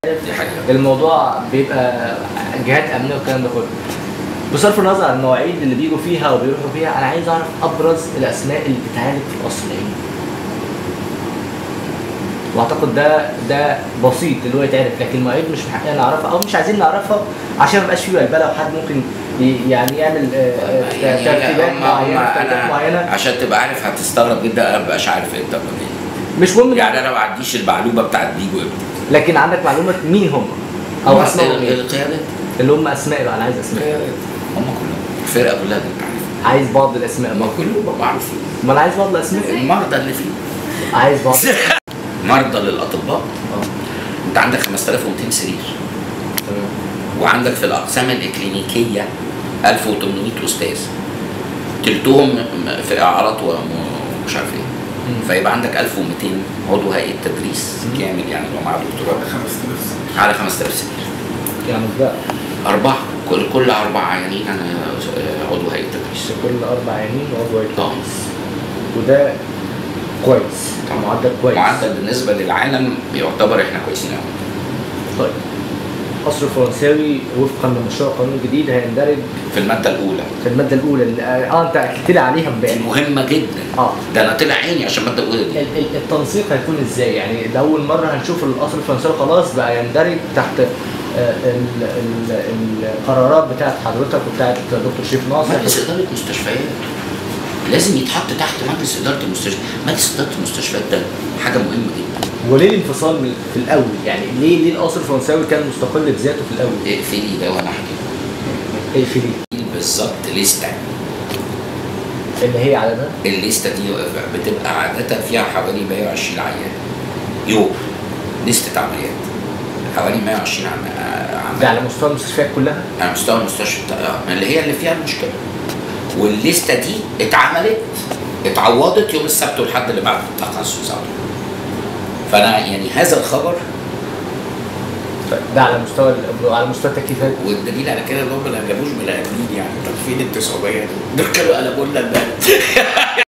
دي حاجه الموضوع بيبقى جهات امنيه والكلام ده كله بصرف النظر عن المواعيد اللي بيجوا فيها وبيروحوا فيها انا عايز اعرف ابرز الاسماء اللي بتتعالج في القصر العيني واعتقد ده ده بسيط اللي هو يتعرف لكن المواعيد مش من حقنا نعرفها او مش عايزين نعرفها عشان ما يبقاش فيه بلبله وحد ممكن ي- يعني يعمل آه، آه، يعني ترتيبات هم- هم- معينه ترتيبات انا معينه عشان تبقى عارف هتستغرب جدا انا مبقاش عارف امتى منين مش مهم يعني انا ما عنديش المعلومه بتاعت بيجو امتى لكن عندك معلومه مين هم او اسمائهم ال- ايه القيادات اللي هم اسماء بقى انا عايز اسماء القيادات هم كلهم الفرقه كلها اللي انت عارفها عايز بعض الاسماء هم بقى كلهم معروفين ما انا عايز بعض الاسماء المرضى اللي فيه عايز بعض مرضى للاطباء اه انت عندك 5200 سرير تمام وعندك في الاقسام الاكلينيكيه 1800 استاذ تلتهم م- في اعراض ومش عارف ايه مم. فيبقى عندك 1200 عضو هيئه تدريس مم. كامل يعني لو معاه دكتوراه 5000 على 5000 سرير يعني ده أربعة كل كل أربع عيانين أنا عضو هيئة تدريس كل اربع عينين وعضو اه كويس وده كويس معدل كويس معدل بالنسبة للعالم يعتبر إحنا كويسين أوي طيب قصر فرنساوي وفقا لمشروع قانون جديد هيندرج في المادة الأولى في الماده الاولى اللي اه انت اكدت لي عليها دي امبارح مهمة جدا اه ده أنا طلع عيني عشان المادة الأولى دي ال- ال- التنسيق هيكون ازاي؟ يعني لاول مره هنشوف القصر الفرنساوي خلاص بقى يندرج تحت آه، ال- ال- القرارات بتاعت حضرتك وبتاعت دكتور شريف ناصر مجلس إدارة مستشفيات لازم يتحط تحت مجلس إدارة المستشفى مجلس إدارة المستشفيات ده حاجة مهمة جدا وليه الانفصال من- في الاول؟ يعني ليه ليه القصر الفرنساوي كان مستقل بذاته في الاول؟ اقفلي ده وأنا أحكي ايه في دي؟ بالظبط لستة اللي هي على ده؟ الليستة دي بتبقى عادة فيها حوالي 120 عيان يوم لستة عمليات حوالي 120 عم- ده عملية على مستوى المستشفيات كلها؟ على مستوى المستشفى بتاع- اللي هي اللي فيها المشكله والليسته دي اتعملت اتعوضت يوم السبت والحد اللي بعد التخصص على طول. فانا يعني هذا الخبر طيب ده على مستوى ال- على مستوى التكييفات والدليل على كده ان هم ما جابوش بني ادمين يعني طب فين ال 900 دول؟ دول كانوا قلبوا لنا البلد